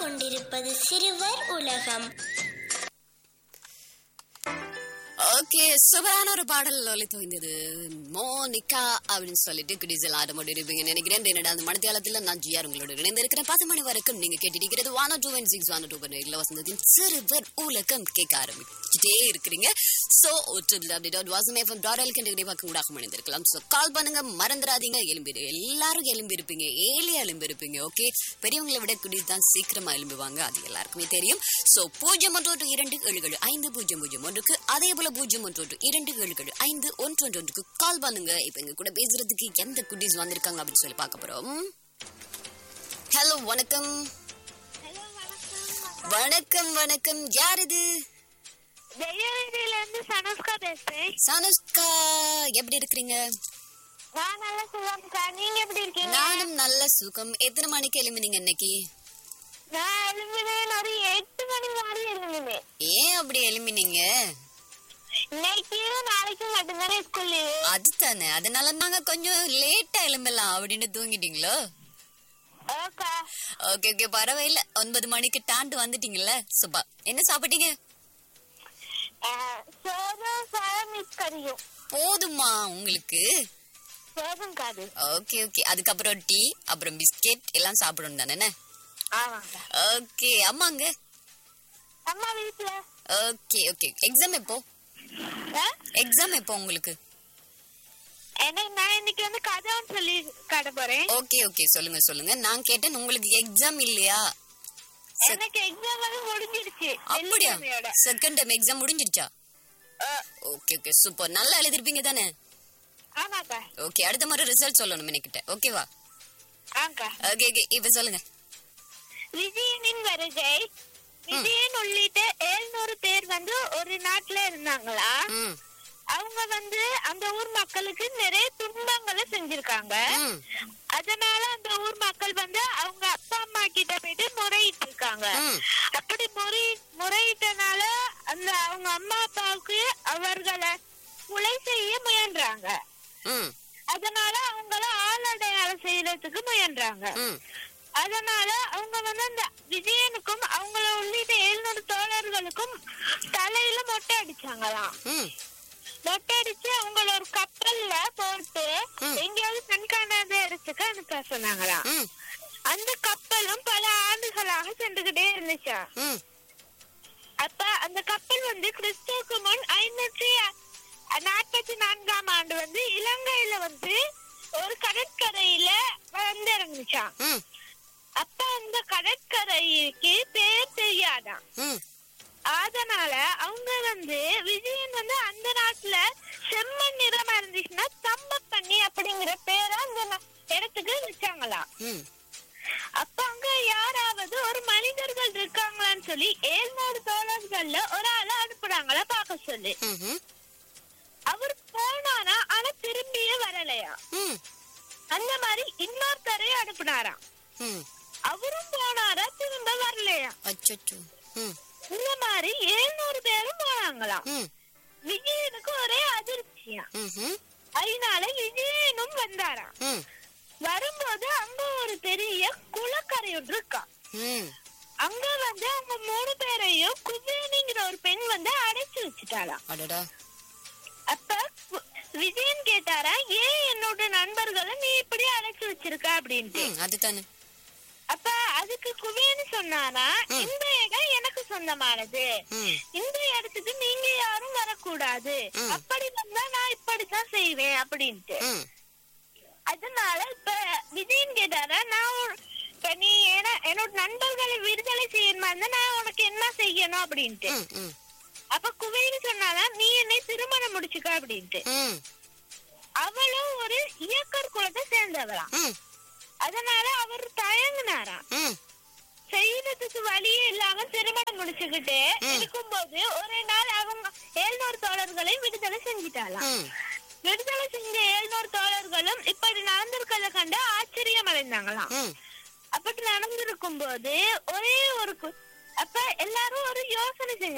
கொண்டிருப்பது சிறுவர் உலகம் ஓகே சூப்பரான ஒரு பாடல் ஒலித்து வந்தது மோனிகா அப்படின்னு சொல்லிட்டு குடிசல் ஆடமோடு இருப்பீங்க நினைக்கிறேன் என்னடா அந்த மனத்தியாலத்தில் நான் ஜிஆர் உங்களோட இணைந்திருக்கிறேன் பத்து மணி வரைக்கும் நீங்க கேட்டிருக்கிறது வான டூ ஒன் சிக்ஸ் வான டூ இல்ல வசந்தத்தின் சிறுவர் உலகம் கேட்க ஆரம்பிச்சுட்டே இருக்கிறீங்க சோ வாசமே டாடல் கண்டு பார்க்க கூட இணைந்திருக்கலாம் சோ கால் பண்ணுங்க மறந்துடாதீங்க எலும்பி எல்லாரும் எலும்பி இருப்பீங்க ஏலியா எலும்பி இருப்பீங்க ஓகே பெரியவங்களை விட குடி தான் சீக்கிரமா எலும்புவாங்க அது எல்லாருக்குமே தெரியும் சோ பூஜ்ஜியம் ஒன்று ஒன்று இரண்டு ஏழுகள் ஐந்து பூஜ்ஜியம் பூஜ்ஜியம் ஒன்றுக்கு அதே போல பூஜ்ஜியம் ஒன்று ஒன்று இரண்டு ஏழுகள் ஐந்து ஒன்று ஒன்று ஒன்றுக்கு கால் பண்ணுங்க இப்ப எங்க கூட பேசுறதுக்கு எந்த குட்டீஸ் வந்திருக்காங்க அப்படின்னு சொல்லி பார்க்க போறோம் ஹலோ வணக்கம் வணக்கம் வணக்கம் யார் இது ஜெயவீதியில இருந்து சனஸ்கா பேசுறேன் சனுஷ்கா எப்படி இருக்கிறீங்க நான் நல்லா சுகம்க்கா நீங்க எப்படி இருக்கீங்க நானும் நல்ல சுகம் எத்தனை மணிக்கு எழுமினீங்க இன்னைக்கு நான் எழுப்பினேன் ஒரு எட்டு மணி மாதிரி எழுப்பினேன் ஏன் அப்படி எழுமினீங்க இன்னைக்கு நாளைக்கு மட்டும்தானே ஸ்கூல் லீவு அதுதானே அதனால நாங்க கொஞ்சம் லேட்டா எழும்பலாம் அப்படின்னு தூங்கிட்டீங்களோ ஓக்கா ஓகே ஓகே பரவாயில்ல ஒன்பது மணிக்கு டாண்டு வந்துட்டீங்கல்ல சுபா என்ன சாப்பிட்டீங்க சோறும் சாதம் மிஸ் கறியும் போதுமா உங்களுக்கு சோதம் காது ஓகே ஓகே அதுக்கப்புறம் டீ அப்புறம் பிஸ்கெட் எல்லாம் சாப்பிடணும் தானே ஆமாங்க ஓகே அம்மாங்க அம்மா வீட்டுல ஓகே ஓகே எக்ஸாம் எப்போ ஆ? எக்ஸாம் எப்போ உங்களுக்கு எனக்கு நான் இன்னைக்கு வந்து கதைன்னு சொல்லி காட்ட போறேன் ஓகே ஓகே சொல்லுங்க சொல்லுங்க நான் கேட்டேன் உங்களுக்கு எக்ஸாம் இல்லையா சரி. எனக்கு எக்ஸாம் வந்து முடிஞ்சிருச்சு அப்படியா வெள்ளிக்கிழமையோட. செகண்ட் டைம் எக்ஸாம் முடிஞ்சிருச்சா ஆ, ஓகே ஓகே சூப்பர் நல்லா எழுதிருப்பீங்க தானே ஆமாக்கா ஓகே அடுத்த முறை ரிசல்ட் சொல்லணும் என்கிட்ட ஓகேவா ஆக்கா ஓகே ஓகே இப்ப சொல்லுங்க விஜயனின் வருகை விஜயன் உள்ளிட்ட எழுநூறு பேர் வந்து ஒரு நாட்டுல இருந்தாங்களா ம் அவங்க வந்து அந்த ஊர் மக்களுக்கு நிறைய துன்பங்களை செஞ்சிருக்காங்க ம் அதனால அந்த ஊர் மக்கள் வந்து அவங்க அப்பா அம்மா கிட்ட போயிட்டு முறையிட்டு இருக்காங்க ம். அப்படி முறை முறையிட்டனால அந்த அவங்க அம்மா அப்பாவுக்கு அவர்களை கொலை செய்ய முயன்றாங்க ம் அதனால அவங்கள ஆளடையாளம் செய்யறதுக்கு முயன்றாங்க ம் அதனால அவங்க வந்து அந்த விஜயனுக்கும் அவங்கள உள்ளிட்ட எழுநூறு தோழர்களுக்கும் தலையில மொட்டை அடிச்சாங்களாம் ம் மொட்டை அடிச்சு அவங்கள ஒரு கப்பல்ல போட்டு ம். எங்கேயாவது கண்காணாத இடத்துக்கு அனுப்ப சொன்னாங்களாம் ம் அந்த கப்பலும் பல ஆண்டுகளாக சென்றுகிட்டே இருந்துச்சா ம் அப்ப அந்த கப்பல் வந்து கிறிஸ்துவுக்கு முன் ஐநூற்றி நாற்பத்தி நான்காம் ஆண்டு வந்து இலங்கையில வந்து ஒரு கடற்கரையில வந்து இறங்குச்சான் ம் அப்ப அந்த கடற்கரைக்கு பேர் தெரியாதாம் ம் அதனால அவங்க வந்து விஜயன் வந்து அந்த நாட்டுல செம்மண் நிறமா இருந்துச்சுன்னா தம்பப்பண்ணி அப்படிங்கிற பேரை அந்த ந- இடத்துக்கு வச்சாங்களாம் ம் அப்ப அங்க யாராவது ஒரு மனிதர்கள் இருக்காங்களான்னு சொல்லி ஏழ்நூறு தோழர்கள்ல ஒரு ஆளை அனுப்புறாங்களா பார்க்க சொல்லி ம்ஹும். அவர் போனாரா ஆனா திரும்பியே வரலையா ம் அந்த மாதிரி இன்னொருத்தரையும் அனுப்புனாராம் ம் அவரும் போனாரா திரும்ப வரலையா அச்சச்சோ ம் இந்த மாதிரி எழுநூறு பேரும் போனாங்களாம் ம் விஜயனுக்கு ஒரே அதிர்ச்சியா ம்ஹும். அதனால விஜயனும் வந்தாராம் ம் வரும்போது அங்க ஒரு பெரிய குளக்கரை ஒன்று இருக்கா ம் அங்க வந்து அவங்க மூணு பேரையும் குஜேனிங்கிற ஒரு பெண் வந்து அடைச்சு வச்சுட்டாளாம் அடடா அப்ப கு- விஜயன் கேட்டாரா ஏன் என்னோட நண்பர்களை நீ இப்படி அடைச்சு வச்சிருக்க அப்படின்ட்டு ம் அதுதானே அப்ப அதுக்கு குவேன்னு சொன்னாரா இந்த இடம் எனக்கு சொந்தமானது ம் இந்த இடத்துக்கு நீங்க யாரும் வரக்கூடாது ம். அப்படி வந்தா நான் இப்படித்தான் செய்வேன் அப்படின்ட்டு ம் அதனால இப்ப விஜயன் கேட்டாரா நான் உன்- இப்ப நீ என- என்னோட நண்பர்களை விடுதலை செய்யணுமா இருந்தா நான் உனக்கு என்ன செய்யணும் அப்படின்ட்டு ம் ம் அப்ப குவைன்னு சொன்னாலா நீ என்னை திருமணம் முடிச்சுக்க அப்படின்ட்டு ம் அவளும் ஒரு இயக்கர் குலத்தை சேர்ந்தவளாம் ம் அதனால அவர் தயங்கினாராம் ம் செய்யறதுக்கு வழியே இல்லாம திருமணம் முடிச்சுக்கிட்டு இருக்கும்போது ஒரு நாள் அவங்க எழுநூறு தோழர்களை விடுதலை செஞ்சிட்டாளாம் ம் விடுதலை செஞ்ச எழுநூறு தோழர்களும் இப்படி நடந்திருக்கிறத கண்டு ஆச்சரியம் அடைந்தாங்களாம் ம் அப்படி நடந்திருக்கும் போது ஒரே ஒரு கு- அப்ப எல்லாரும் ஒரு யோசனை செஞ்சாங்க